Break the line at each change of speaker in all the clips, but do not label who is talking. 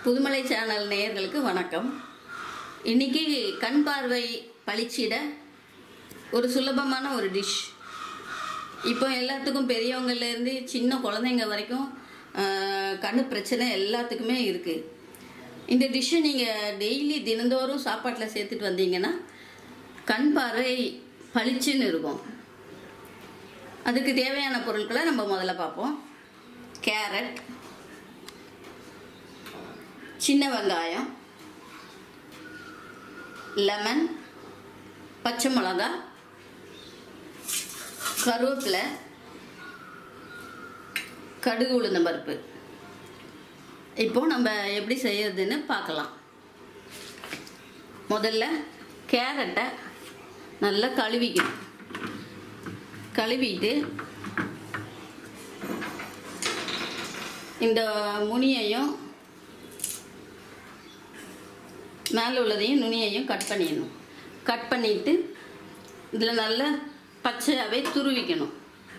Pudhumalai channel நேயர்களுக்கு வணக்கம் இன்னைக்கு கண் பார்வை பளிச்சிட ஒரு சுலபமான ஒரு டிஷ் இப்போ எல்லாத்துக்கும் பெரியவங்கள்லேருந்து சின்ன குழந்தைங்க வரைக்கும் ஆஹ், கண்ணு பிரச்சனை எல்லாத்துக்குமே இருக்குது இந்த டிஷ்ஷை நீங்கள் டெய்லி தினந்தோறும் சாப்பாட்டில் சேர்த்துட்டு வந்தீங்கன்னா கண் பார்வை பளிச்சுன்னு இருக்கும் அதுக்கு தேவையான பொருட்களை நம்ம முதல்ல பார்ப்போம் கேரட் சின்ன வெங்காயம் லெமன் பச்சை மிளகா கருவேப்பிலை கடுகு உளுந்தம் பருப்பு இப்போ நம்ம எப்படி செய்யறதுன்னு பார்க்கலாம் முதல்ல கேரட்டை நல்லா கழுவிக்கணும் கழுவிட்டு இந்த முனியையும் மேலே உள்ளதையும் நுனியையும் கட் பண்ணிடணும் கட் பண்ணிட்டு இதில் நல்லா பச்சையாகவே துருவிக்கணும்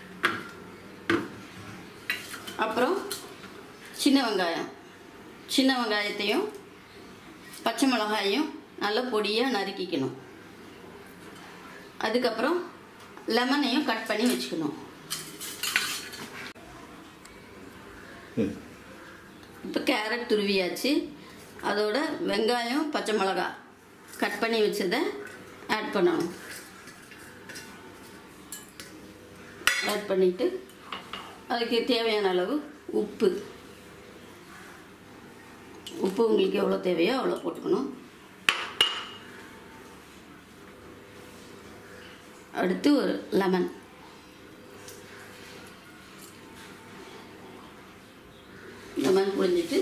அப்புறம் சின்ன வெங்காயம் சின்ன வெங்காயத்தையும் பச்சை மிளகாயும் நல்லா பொடியாக நறுக்கிக்கணும் அதுக்கப்புறம் லெமனையும் கட் பண்ணி வச்சுக்கணும்
ம்.
இப்போ கேரட் துருவியாச்சு அதோட வெங்காயம் பச்சை மிளகா கட் பண்ணி வச்சதை ஆட் பண்ணணும் ஆட் பண்ணிவிட்டு அதுக்கு தேவையான அளவு உப்பு உப்பு உங்களுக்கு எவ்வளோ தேவையோ அவ்வளோ போட்டுக்கணும் அடுத்து ஒரு லெமன் லெமன் புழிஞ்சிட்டு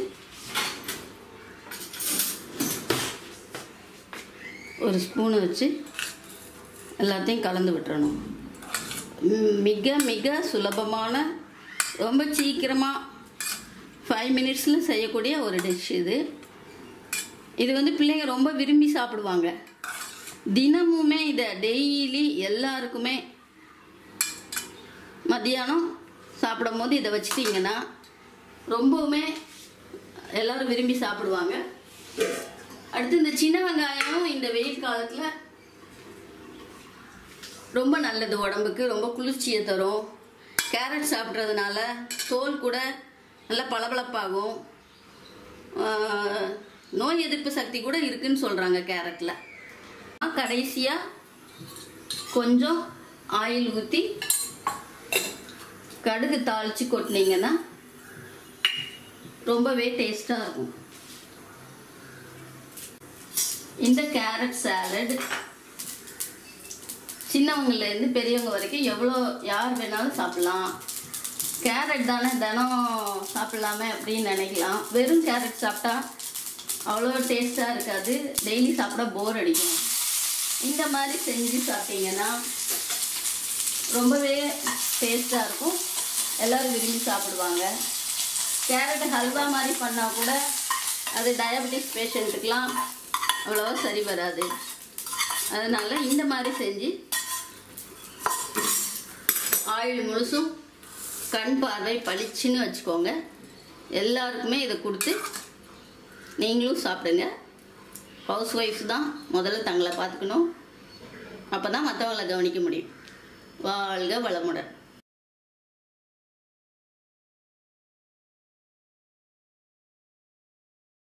ஒரு ஸ்பூனை வச்சு எல்லாத்தையும் கலந்து விட்டுறணும் ம், மிக மிக சுலபமான ரொம்ப சீக்கிரமாக ஃபைவ் மினிட்ஸில் செய்யக்கூடிய ஒரு டிஷ் இது இது வந்து பிள்ளைங்க ரொம்ப விரும்பி சாப்பிடுவாங்க தினமுமே இதை டெய்லி எல்லாருக்குமே மத்தியானம் சாப்பிடும் போது இதை வச்சிட்டிங்கன்னா ரொம்பவுமே எல்லாரும் விரும்பி சாப்பிடுவாங்க அடுத்து இந்த சின்ன வெங்காயம் இந்த வெயில் காலத்தில் ரொம்ப நல்லது உடம்புக்கு ரொம்ப குளிர்ச்சியை தரும் கேரட் சாப்பிட்றதுனால தோல் கூட நல்லா பளபளப்பாகும் ஆஹ், நோய் எதிர்ப்பு சக்தி கூட இருக்குன்னு சொல்கிறாங்க கேரட்டில் கடைசியாக கொஞ்சம் ஆயில் ஊற்றி கடுகு தாளித்து கொட்டினீங்கன்னா ரொம்பவே டேஸ்ட்டாக இருக்கும் இந்த கேரட் சாலட் சின்னவங்கலேருந்து பெரியவங்க வரைக்கும் எவ்வளோ யார் வேணாலும் சாப்பிட்லாம் கேரட் தானே தினம் சாப்பிட்லாமே அப்படின்னு நினைக்கலாம் வெறும் கேரட் சாப்பிட்டா அவ்வளோ டேஸ்ட்டாக இருக்காது டெய்லி சாப்பிட போர் அடிக்கும் இந்த மாதிரி செஞ்சு சாப்பிட்டீங்கன்னா ரொம்பவே டேஸ்ட்டாக இருக்கும் எல்லோரும் விரும்பி சாப்பிடுவாங்க கேரட் ஹல்வா மாதிரி பண்ணால் கூட அது டயபெட்டிஸ் பேஷண்ட்டுக்கெலாம் அவ்வளோவா சரி வராது அதனால் இந்த மாதிரி செஞ்சு ஆயில் முழுசும் கண் பார்வை பளிச்சுன்னு வச்சுக்கோங்க எல்லாருக்குமே இதை கொடுத்து நீங்களும் சாப்பிடுங்க ஹவுஸ் ஒய்ஃப் தான் முதல்ல தங்களை பார்த்துக்கணும் அப்போ தான் மற்றவங்களை கவனிக்க முடியும் வாழ்க வளமுடன்